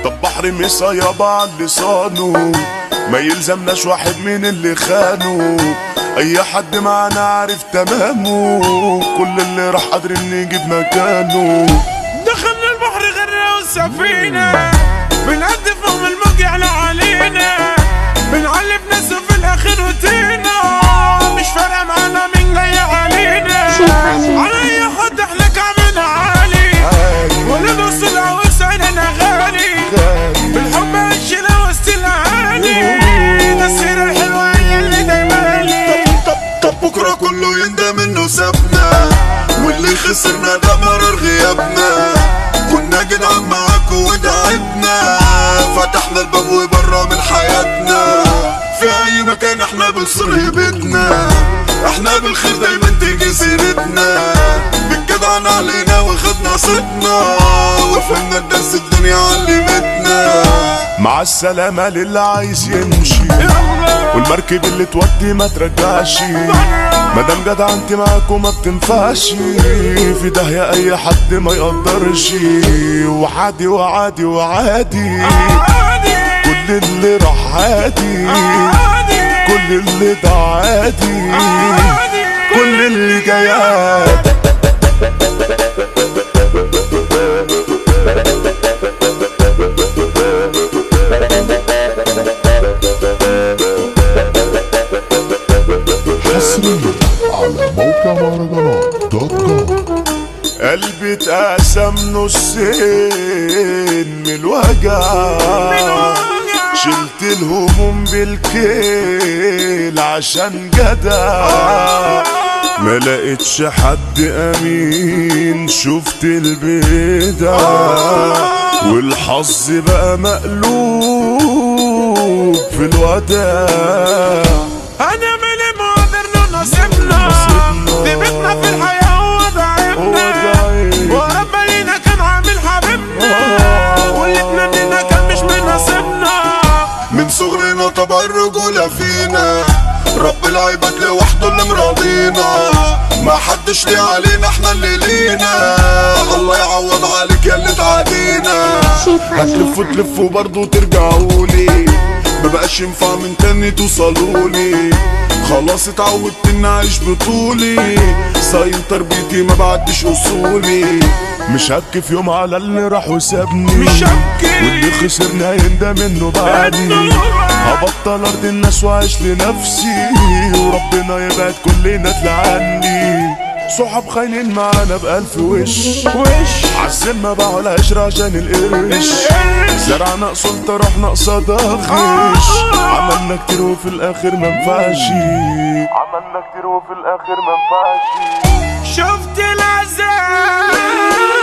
طب بحر مسا يابا عن لسانه ما يلزمناش واحد من اللي خانه اي حد معانا عارف تمامه كل اللي راح قادر نجيب مكانه دخلنا البحر غرة والسفينة بنهدف فوق الموج يعلى علينا بنعلف ناس في الاخر وتينا مش فارقة معانا مين جاي علينا على اي حد احنا كعبنا عالي ونبص العويس عيننا غالي بالحب هالشيلة وسط العالي ده السيرة الحلوة هي اللي دايما لي طب طب بكره كله يندم انه سابنا واللي خسرنا ده مرار غيابنا كنا جدعان معاكوا ودعبنا فتحنا الباب وبره من حياتنا في اي مكان احنا بنصر هيبتنا احنا بالخير دايما تيجي سيرتنا بالجدعان علينا واخدنا صيتنا وفهمنا الدرس الدنيا علمتنا مع السلامة للي عايز يمشي والمركب اللي تودي ما ترجعش مادام جدع انت معاك وما بتنفعش في داهية اي حد ما يقدرش وعادي وعادي وعادي عادي كل اللي راح عادي عادي كل اللي ده عادي عادي كل اللي جاي عادي حصريا على موقع مهرجانات دوت كوم قلبي اتقسم نصين من الوجع شلت الهموم بالكيل عشان جدع ما لقيتش حد امين شفت البدع والحظ بقى مقلوب في الوداع هنعمل ايه ما قدرنا نصيبنا نصيبنا. في بيتنا في الحياة هو ضعيفنا هو ضعيف. ورب لينا كان عامل حبيبنا واللي اتمنينا كان مش من نصيبنا من صغرنا طبع الرجولة فينا رب العباد لوحده اللي مراضينا ما حدش ليه علينا احنا اللي لينا الله يعوض عليك يا اللي تعادينا هتلفوا تلفوا برضه ترجعولي مبقاش ينفع من تاني توصلولي خلاص اتعودت اني اعيش بطولي صايم تربيتي ما بعدش اصولي مش هبكي في يوم على اللي راح وسابني مش هبكي. واللي خسرنا يندم انه بعدني إنه بعدني. هبطل ارض الناس واعيش لنفسي وربنا يبعد كلنا تلعني صحاب خاينين معانا بألف وش وش عالسمة باعوا العشرة عشان القرش القرش. زرعنا قصلت رحنا قصادها غش عملنا كتير وفي الاخر منفعش عملنا كتير وفي الاخر منفعش شفت العذاب